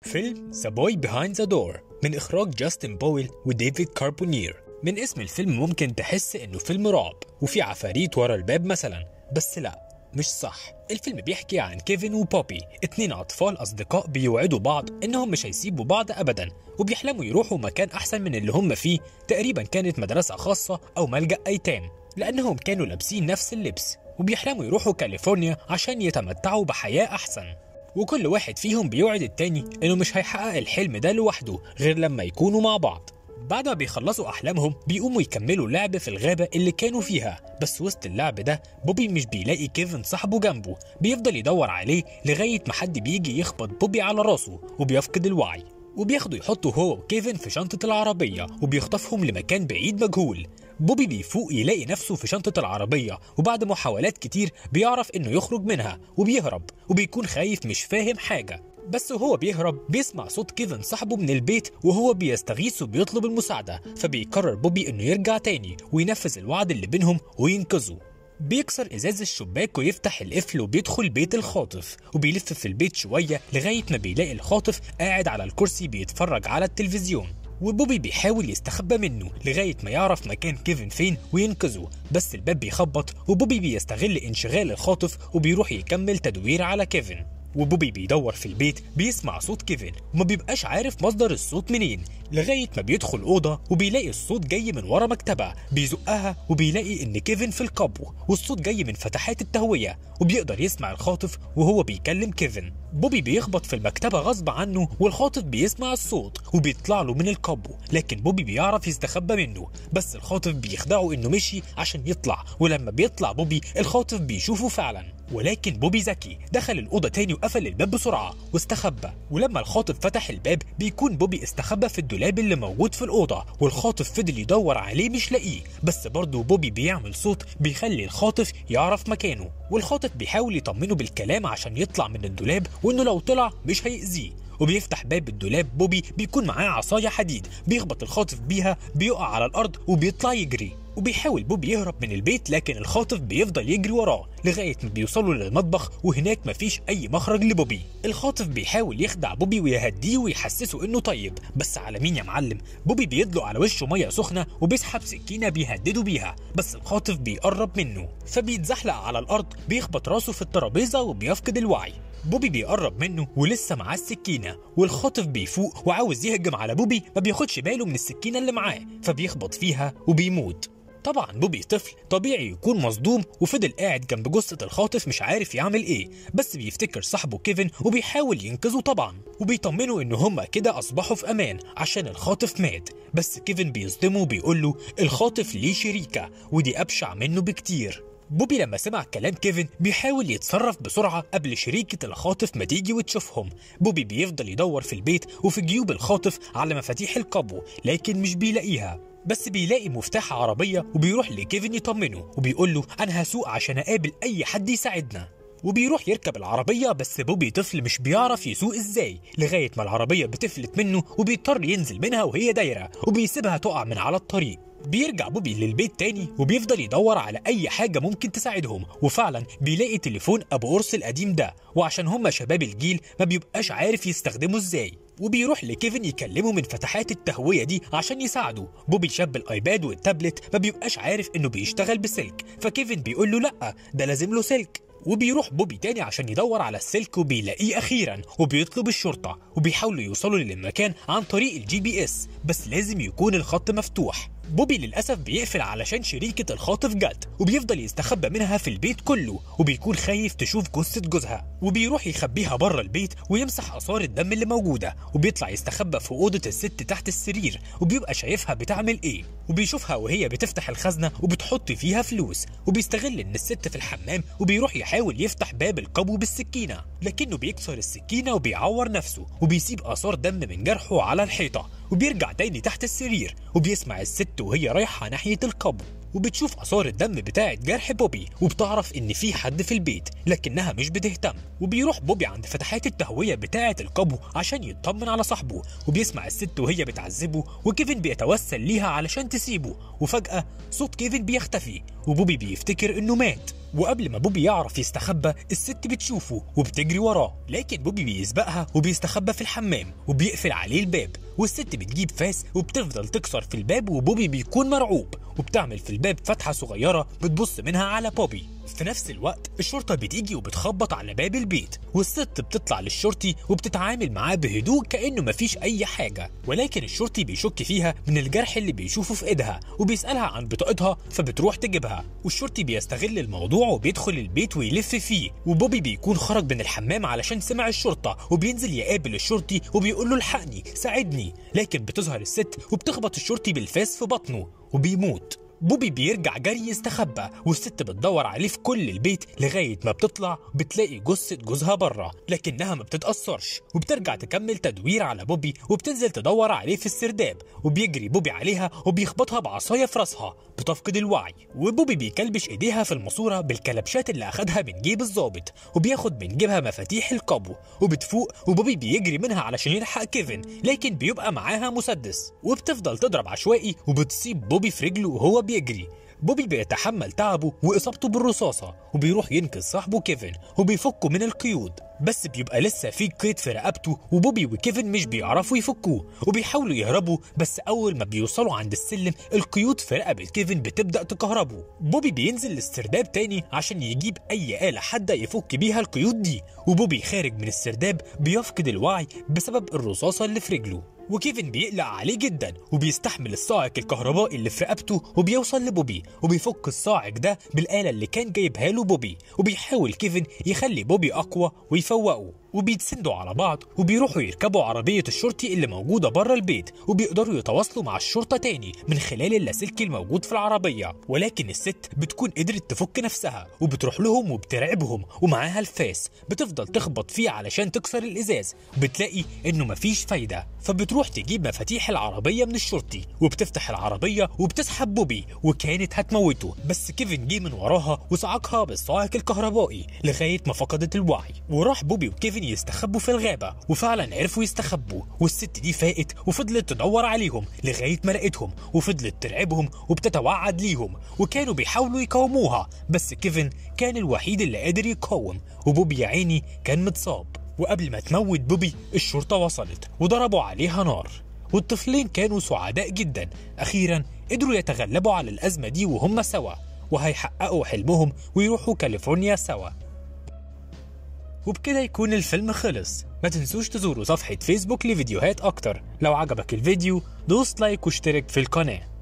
فيلم ذا بوي بيهايند ذا دور من إخراج جاستن بويل وديفيد كاربونير من اسم الفيلم ممكن تحس إنه فيلم رعب وفي عفاريت ورا الباب مثلا بس لا مش صح الفيلم بيحكي عن كيفن وبوبي اتنين أطفال أصدقاء بيوعدوا بعض إنهم مش هيسيبوا بعض أبدا وبيحلموا يروحوا مكان أحسن من اللي هم فيه تقريبا كانت مدرسة خاصة أو ملجأ أيتام لأنهم كانوا لابسين نفس اللبس وبيحلموا يروحوا كاليفورنيا عشان يتمتعوا بحياة أحسن وكل واحد فيهم بيوعد التاني إنه مش هيحقق الحلم ده لوحده غير لما يكونوا مع بعض بعد ما بيخلصوا أحلامهم بيقوموا يكملوا لعب في الغابة اللي كانوا فيها بس وسط اللعب ده بوبي مش بيلاقي كيفن صاحبه جنبه بيفضل يدور عليه لغاية ما حد بيجي يخبط بوبي على راسه وبيفقد الوعي وبياخدوا يحطوا هو وكيفن في شنطة العربية وبيخطفهم لمكان بعيد مجهول بوبي بيفوق يلاقي نفسه في شنطة العربية وبعد محاولات كتير بيعرف انه يخرج منها وبيهرب وبيكون خايف مش فاهم حاجة بس وهو بيهرب بيسمع صوت كيفن صاحبه من البيت وهو بيستغيث وبيطلب المساعدة فبيقرر بوبي انه يرجع تاني وينفذ الوعد اللي بينهم وينقذه بيكسر ازاز الشباك ويفتح القفل وبيدخل بيت الخاطف وبيلف في البيت شويه لغايه ما بيلاقي الخاطف قاعد على الكرسي بيتفرج على التلفزيون وبوبي بيحاول يستخبى منه لغايه ما يعرف مكان كيفن فين وينقذه بس الباب بيخبط وبوبي بيستغل انشغال الخاطف وبيروح يكمل تدوير على كيفن وبوبي بيدور في البيت بيسمع صوت كيفن وما بيبقاش عارف مصدر الصوت منين لغاية ما بيدخل أوضة وبيلاقي الصوت جاي من ورا مكتبة بيزقها وبيلاقي إن كيفن في القبو والصوت جاي من فتحات التهوية وبيقدر يسمع الخاطف وهو بيكلم كيفن بوبي بيخبط في المكتبة غصب عنه والخاطف بيسمع الصوت وبيطلع له من القبو لكن بوبي بيعرف يستخبى منه بس الخاطف بيخدعه إنه مشي عشان يطلع ولما بيطلع بوبي الخاطف بيشوفه فعلا ولكن بوبي ذكي دخل الأوضة تاني وقفل الباب بسرعة واستخبى ولما الخاطف فتح الباب بيكون بوبي استخبى في الدولاب اللي موجود في الأوضة والخاطف فضل يدور عليه مش لاقيه بس برضه بوبي بيعمل صوت بيخلي الخاطف يعرف مكانه والخاطف بيحاول يطمنه بالكلام عشان يطلع من الدولاب وإنه لو طلع مش هيأذيه وبيفتح باب الدولاب بوبي بيكون معاه عصاية حديد بيخبط الخاطف بيها بيقع على الأرض وبيطلع يجري وبيحاول بوبي يهرب من البيت لكن الخاطف بيفضل يجري وراه لغاية ما بيوصلوا للمطبخ وهناك مفيش أي مخرج لبوبي الخاطف بيحاول يخدع بوبي ويهديه ويحسسه إنه طيب بس على مين يا معلم بوبي بيدلق على وشه مية سخنة وبيسحب سكينة بيهدده بيها بس الخاطف بيقرب منه فبيتزحلق على الأرض بيخبط راسه في الترابيزة وبيفقد الوعي بوبي بيقرب منه ولسه معاه السكينة والخاطف بيفوق وعاوز يهجم على بوبي ما بياخدش باله من السكينة اللي معاه فبيخبط فيها وبيموت طبعا بوبي طفل طبيعي يكون مصدوم وفضل قاعد جنب جثة الخاطف مش عارف يعمل ايه بس بيفتكر صاحبه كيفن وبيحاول ينقذه طبعا وبيطمنه ان هما كده اصبحوا في امان عشان الخاطف مات بس كيفن بيصدمه وبيقول له الخاطف ليه شريكة ودي ابشع منه بكتير بوبي لما سمع كلام كيفن بيحاول يتصرف بسرعة قبل شريكة الخاطف ما تيجي وتشوفهم بوبي بيفضل يدور في البيت وفي جيوب الخاطف على مفاتيح القبو لكن مش بيلاقيها بس بيلاقي مفتاح عربية وبيروح لكيفن يطمنه وبيقول له أنا هسوق عشان أقابل أي حد يساعدنا وبيروح يركب العربية بس بوبي طفل مش بيعرف يسوق ازاي لغاية ما العربية بتفلت منه وبيضطر ينزل منها وهي دايرة وبيسيبها تقع من على الطريق بيرجع بوبي للبيت تاني وبيفضل يدور على أي حاجة ممكن تساعدهم وفعلا بيلاقي تليفون أبو قرص القديم ده وعشان هما شباب الجيل ما بيبقاش عارف يستخدمه ازاي وبيروح لكيفن يكلمه من فتحات التهوية دي عشان يساعده بوبي شاب الايباد والتابلت ما بيبقاش عارف انه بيشتغل بسلك فكيفن بيقول له لا ده لازم له سلك وبيروح بوبي تاني عشان يدور على السلك وبيلاقيه اخيرا وبيطلب الشرطه وبيحاولوا يوصلوا للمكان عن طريق الجي بي اس بس لازم يكون الخط مفتوح بوبي للأسف بيقفل علشان شريكة الخاطف جت وبيفضل يستخبى منها في البيت كله وبيكون خايف تشوف جثة جوزها وبيروح يخبيها بره البيت ويمسح آثار الدم اللي موجودة وبيطلع يستخبى في أوضة الست تحت السرير وبيبقى شايفها بتعمل إيه وبيشوفها وهي بتفتح الخزنة وبتحط فيها فلوس وبيستغل إن الست في الحمام وبيروح يحاول يفتح باب القبو بالسكينة لكنه بيكسر السكينة وبيعور نفسه وبيسيب آثار دم من جرحه على الحيطة وبيرجع تاني تحت السرير وبيسمع الست وهي رايحة ناحية القبو وبتشوف آثار الدم بتاعة جرح بوبي وبتعرف إن في حد في البيت لكنها مش بتهتم وبيروح بوبي عند فتحات التهوية بتاعة القبو عشان يطمن على صاحبه وبيسمع الست وهي بتعذبه وكيفن بيتوسل ليها علشان تسيبه وفجأة صوت كيفن بيختفي وبوبي بيفتكر إنه مات وقبل ما بوبي يعرف يستخبى الست بتشوفه وبتجري وراه لكن بوبي بيسبقها وبيستخبى في الحمام وبيقفل عليه الباب والست بتجيب فاس وبتفضل تكسر في الباب وبوبي بيكون مرعوب وبتعمل في الباب فتحة صغيرة بتبص منها على بوبي في نفس الوقت الشرطة بتيجي وبتخبط على باب البيت والست بتطلع للشرطي وبتتعامل معاه بهدوء كأنه مفيش أي حاجة ولكن الشرطي بيشك فيها من الجرح اللي بيشوفه في إيدها وبيسألها عن بطاقتها فبتروح تجيبها والشرطي بيستغل الموضوع وبيدخل البيت ويلف فيه وبوبي بيكون خرج من الحمام علشان سمع الشرطة وبينزل يقابل الشرطي وبيقول له الحقني ساعدني لكن بتظهر الست وبتخبط الشرطي بالفاس في بطنه وبيموت بوبي بيرجع جري يستخبى والست بتدور عليه في كل البيت لغاية ما بتطلع بتلاقي جثة جوزها بره لكنها ما بتتأثرش وبترجع تكمل تدوير على بوبي وبتنزل تدور عليه في السرداب وبيجري بوبي عليها وبيخبطها بعصاية في راسها بتفقد الوعي وبوبي بيكلبش ايديها في الماسورة بالكلبشات اللي اخدها من جيب الظابط وبياخد من جيبها مفاتيح القبو وبتفوق وبوبي بيجري منها علشان يلحق كيفن لكن بيبقى معاها مسدس وبتفضل تضرب عشوائي وبتصيب بوبي في رجله وهو بيجري بوبي بيتحمل تعبه وإصابته بالرصاصة وبيروح ينقذ صاحبه كيفن وبيفكه من القيود بس بيبقى لسه في قيد في رقبته وبوبي وكيفن مش بيعرفوا يفكوه وبيحاولوا يهربوا بس أول ما بيوصلوا عند السلم القيود في رقبة كيفن بتبدأ تكهربه بوبي بينزل للسرداب تاني عشان يجيب أي آلة حادة يفك بيها القيود دي وبوبي خارج من السرداب بيفقد الوعي بسبب الرصاصة اللي في رجله وكيفن بيقلق عليه جدا وبيستحمل الصاعق الكهربائي اللي في رقبته وبيوصل لبوبي وبيفك الصاعق ده بالآلة اللي كان جايبها له بوبي وبيحاول كيفن يخلي بوبي أقوى ويفوقه وبيتسندوا على بعض وبيروحوا يركبوا عربية الشرطي اللي موجودة بره البيت وبيقدروا يتواصلوا مع الشرطة تاني من خلال اللاسلكي الموجود في العربية ولكن الست بتكون قدرت تفك نفسها وبتروح لهم وبترعبهم ومعاها الفاس بتفضل تخبط فيه علشان تكسر الإزاز بتلاقي إنه مفيش فايدة فبتروح تجيب مفاتيح العربية من الشرطي وبتفتح العربية وبتسحب بوبي وكانت هتموته بس كيفن جه من وراها وصعقها بالصاعق الكهربائي لغاية ما فقدت الوعي وراح بوبي وكيفن يستخبوا في الغابة وفعلا عرفوا يستخبوا والست دي فاقت وفضلت تدور عليهم لغاية ما لقيتهم وفضلت ترعبهم وبتتوعد ليهم وكانوا بيحاولوا يقاوموها بس كيفن كان الوحيد اللي قادر يقاوم وبوبي يا عيني كان متصاب وقبل ما تموت بوبي الشرطة وصلت وضربوا عليها نار والطفلين كانوا سعداء جدا أخيرا قدروا يتغلبوا على الأزمة دي وهم سوا وهيحققوا حلمهم ويروحوا كاليفورنيا سوا وبكده يكون الفيلم خلص ما تنسوش تزوروا صفحة فيسبوك لفيديوهات أكتر لو عجبك الفيديو دوس لايك واشترك في القناة